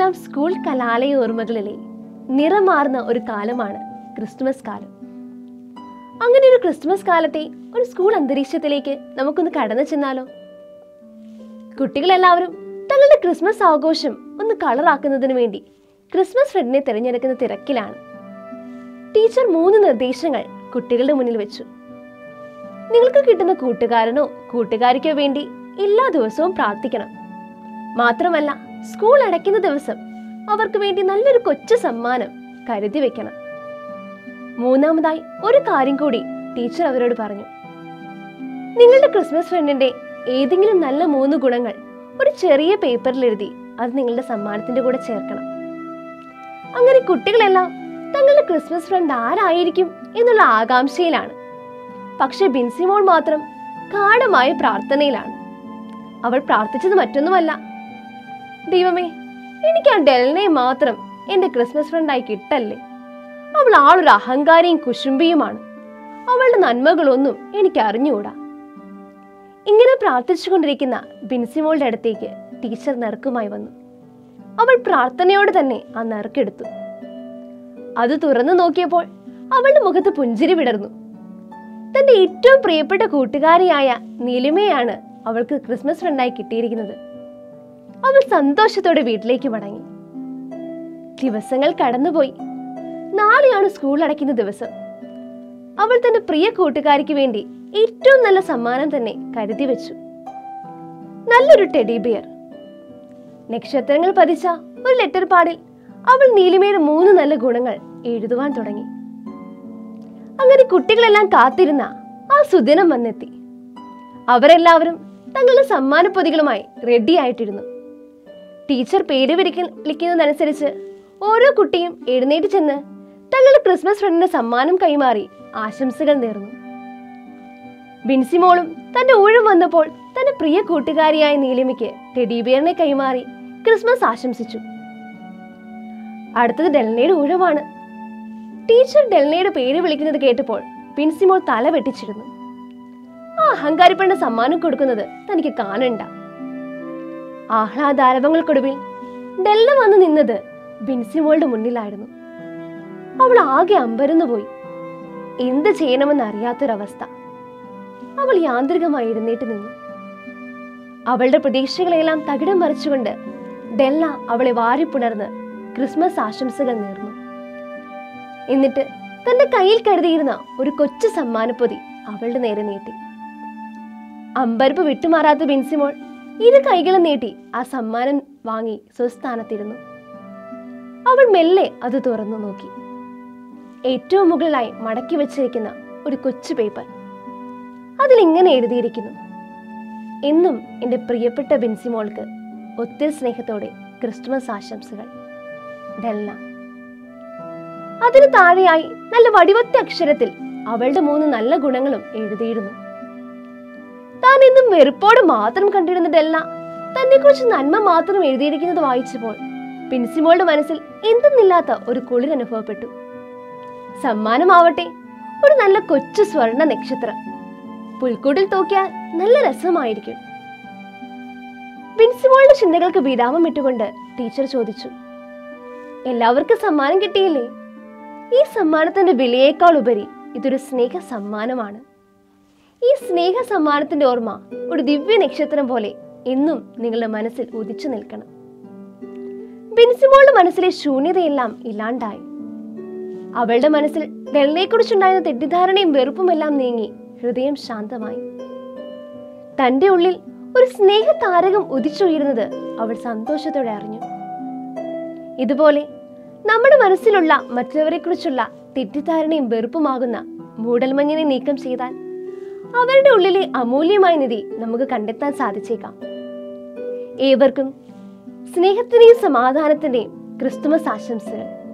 നമ്മുടെയെല്ലാം school കലാലയ ഓർമ്മകളിലെ നിറമാർന്ന ഒരു കാലമാണ് ക്രിസ്മസ് കാലം അങ്ങനെ ഒരു ക്രിസ്മസ് കാലത്തെ ഒരു സ്കൂൾ അന്തരീക്ഷത്തിലേക്ക് നമുക്കൊന്ന് കടന്നു ചെന്നാലോ കുട്ടികളെല്ലാവരും തങ്ങളുടെ ക്രിസ്മസ് ആഘോഷം ഒന്ന് കളറാക്കുന്നതിന് വേണ്ടി ക്രിസ്മസ് ഫ്രണ്ടിനെ തിരഞ്ഞെടുക്കുന്ന തിരക്കിലാണ് ടീച്ചർ മൂന്ന് നിർദ്ദേശങ്ങൾ കുട്ടികളുടെ മുന്നിൽ വെച്ചു നിങ്ങൾക്ക് കിട്ടുന്ന കൂട്ടുകാരനോ കൂട്ടുകാരിക്കോ വേണ്ടി എല്ലാ ദിവസവും പ്രാർത്ഥിക്കണം മാത്രമല്ല സ്കൂൾ അടയ്ക്കുന്ന ദിവസം അവർക്ക് വേണ്ടി നല്ലൊരു കൊച്ചു സമ്മാനം കരുതി വെക്കണം മൂന്നാമതായി ഒരു കാര്യം കൂടി ടീച്ചർ അവരോട് പറഞ്ഞു നിങ്ങളുടെ ക്രിസ്മസ് ഫ്രണ്ടിന്റെ ഏതെങ്കിലും നല്ല മൂന്ന് ഗുണങ്ങൾ ഒരു ചെറിയ പേപ്പറിൽ എഴുതി അത് നിങ്ങളുടെ സമ്മാനത്തിന്റെ കൂടെ ചേർക്കണം അങ്ങനെ കുട്ടികളെല്ലാം തങ്ങളുടെ ക്രിസ്മസ് ഫ്രണ്ട് ആരായിരിക്കും എന്നുള്ള ആകാംക്ഷയിലാണ് പക്ഷെ ബിൻസിമോൾ മാത്രം ഗാഠമായ പ്രാർത്ഥനയിലാണ് അവൾ പ്രാർത്ഥിച്ചത് മറ്റൊന്നുമല്ല ദൈവമേ എനിക്ക് ആ ഡെലിനെ മാത്രം എന്റെ ക്രിസ്മസ് ഫ്രണ്ടായി കിട്ടല്ലേ അവൾ ആളൊരു അഹങ്കാരിയും കുശുംബിയുമാണ് അവളുടെ നന്മകളൊന്നും എനിക്ക് അറിഞ്ഞുകൂടാ ഇങ്ങനെ പ്രാർത്ഥിച്ചുകൊണ്ടിരിക്കുന്ന ബിൻസിമോളുടെ അടുത്തേക്ക് ടീച്ചർ നെറുക്കുമായി വന്നു അവൾ പ്രാർത്ഥനയോടെ തന്നെ ആ നെറുക്കെടുത്തു അത് തുറന്നു നോക്കിയപ്പോൾ അവളുടെ മുഖത്ത് പുഞ്ചിരി വിടർന്നു തന്റെ ഏറ്റവും പ്രിയപ്പെട്ട കൂട്ടുകാരിയായ നീലിമയാണ് അവൾക്ക് ക്രിസ്മസ് ഫ്രണ്ടായി കിട്ടിയിരിക്കുന്നത് അവൾ സന്തോഷത്തോടെ വീട്ടിലേക്ക് മടങ്ങി ദിവസങ്ങൾ കടന്നുപോയി നാളെയാണ് സ്കൂൾ അടയ്ക്കുന്ന ദിവസം അവൾ തന്റെ പ്രിയ കൂട്ടുകാരിക്ക് വേണ്ടി ഏറ്റവും നല്ല സമ്മാനം തന്നെ കരുതി വെച്ചു നല്ലൊരു ടെഡി ബിയർ നക്ഷത്രങ്ങൾ പതിച്ച ഒരു ലെറ്റർ പാടിൽ അവൾ നീലിമയുടെ മൂന്ന് നല്ല ഗുണങ്ങൾ എഴുതുവാൻ തുടങ്ങി അങ്ങനെ കുട്ടികളെല്ലാം കാത്തിരുന്ന ആ സുദിനം വന്നെത്തി അവരെല്ലാവരും തങ്ങളുടെ സമ്മാന പൊതികളുമായി റെഡി ആയിട്ടിരുന്നു ടീച്ചർ പേര് വിളിക്ക- വിളിക്കുന്നതനുസരിച്ച് ഓരോ കുട്ടിയും എഴുന്നേറ്റ് ചെന്ന് തങ്ങളുടെ ക്രിസ്മസ് ഫ്രണ്ടിന് സമ്മാനം കൈമാറി ആശംസകൾ നേർന്നു ബിൻസിമോളും തന്റെ ഊഴം വന്നപ്പോൾ തന്റെ പ്രിയ കൂട്ടുകാരിയായ നീലിമയ്ക്ക് ടെഡിബിയറിനെ കൈമാറി ക്രിസ്മസ് ആശംസിച്ചു അടുത്തത് ഡെൽനയുടെ ഊഴമാണ് ടീച്ചർ ഡെൽനയുടെ പേര് വിളിക്കുന്നത് കേട്ടപ്പോൾ ബിൻസിമോൾ തല വെട്ടിച്ചിരുന്നു ആ അഹങ്കാരിപ്പണ്ട സമ്മാനം കൊടുക്കുന്നത് തനിക്ക് കാണണ്ട ആഹ്ലാദാരവങ്ങൾക്കൊടുവിൽ ഡെല്ല വന്ന് നിന്നത് ബിൻസിമോളുടെ മുന്നിലായിരുന്നു അവൾ ആകെ അമ്പരന്നുപോയി എന്ത് ചെയ്യണമെന്ന് അറിയാത്തൊരവസ്ഥ അവൾ യാന്ത്രികമായി എഴുന്നേറ്റ് നിന്നു അവളുടെ പ്രതീക്ഷകളെല്ലാം തകിടം മറിച്ചുകൊണ്ട് ഡെല്ല അവളെ വാരിപ്പുണർന്ന് ക്രിസ്മസ് ആശംസകൾ നേർന്നു എന്നിട്ട് തന്റെ കയ്യിൽ കരുതിയിരുന്ന ഒരു കൊച്ചു സമ്മാനപ്പൊതി അവളുടെ നേരെ നീട്ടി അമ്പരപ്പ് വിട്ടുമാറാത്ത ബിൻസിമോൾ ഇരു കൈകളും നീട്ടി ആ സമ്മാനം വാങ്ങി സ്വസ്ഥാനത്തിരുന്നു അവൾ മെല്ലെ അത് തുറന്നു നോക്കി ഏറ്റവും മുകളിലായി മടക്കി വെച്ചിരിക്കുന്ന ഒരു കൊച്ചു പേപ്പർ അതിൽ ഇങ്ങനെ എഴുതിയിരിക്കുന്നു എന്നും എൻ്റെ പ്രിയപ്പെട്ട ബിൻസിമോൾക്ക് ഒത്തിരി സ്നേഹത്തോടെ ക്രിസ്തുമസ് ആശംസകൾ ഡെല്ല അതിന് താഴെയായി നല്ല വടിവത്ത അക്ഷരത്തിൽ അവളുടെ മൂന്ന് നല്ല ഗുണങ്ങളും എഴുതിയിരുന്നു താൻ എന്നും വെറുപ്പോട് മാത്രം കണ്ടിരുന്ന ഡെല്ല തന്നെ കുറിച്ച് നന്മ മാത്രം എഴുതിയിരിക്കുന്നത് വായിച്ചപ്പോൾ പിൻസിമോളുടെ മനസ്സിൽ എന്തെന്നില്ലാത്ത ഒരു കുളിർ അനുഭവപ്പെട്ടു സമ്മാനമാവട്ടെ ഒരു നല്ല കൊച്ചു സ്വർണ്ണ നക്ഷത്രം പുൽക്കൂട്ടിൽ തൂക്കിയാൽ നല്ല രസമായിരിക്കും ബിൻസിമോളുടെ ചിന്തകൾക്ക് വിരാമം ഇട്ടുകൊണ്ട് ടീച്ചർ ചോദിച്ചു എല്ലാവർക്കും സമ്മാനം കിട്ടിയില്ലേ ഈ സമ്മാനത്തിന്റെ വിലയേക്കാൾ ഉപരി ഇതൊരു സ്നേഹ സമ്മാനമാണ് ഈ സ്നേഹ സമ്മാനത്തിന്റെ ഓർമ്മ ഒരു ദിവ്യ നക്ഷത്രം പോലെ എന്നും നിങ്ങളുടെ മനസ്സിൽ ഉദിച്ചു നിൽക്കണം ബിൻസിമോളുടെ മനസ്സിലെ ശൂന്യതയെല്ലാം ഇല്ലാണ്ടായി അവളുടെ മനസ്സിൽ വെള്ളയെക്കുറിച്ചുണ്ടായിരുന്ന തെറ്റിദ്ധാരണയും വെറുപ്പുമെല്ലാം നീങ്ങി ഹൃദയം ശാന്തമായി തന്റെ ഉള്ളിൽ ഒരു സ്നേഹ താരകം ഉദിച്ചുയരുന്നത് അവൾ സന്തോഷത്തോടെ അറിഞ്ഞു ഇതുപോലെ നമ്മുടെ മനസ്സിലുള്ള മറ്റുള്ളവരെക്കുറിച്ചുള്ള തെറ്റിദ്ധാരണയും വെറുപ്പുമാകുന്ന മൂടൽമഞ്ഞിനെ നീക്കം ചെയ്താൽ അവരുടെ ഉള്ളിലെ അമൂല്യമായ നിധി നമുക്ക് കണ്ടെത്താൻ സാധിച്ചേക്കാം ഏവർക്കും സ്നേഹത്തിന്റെയും സമാധാനത്തിന്റെയും ക്രിസ്തുമസ് ആശംസകൾ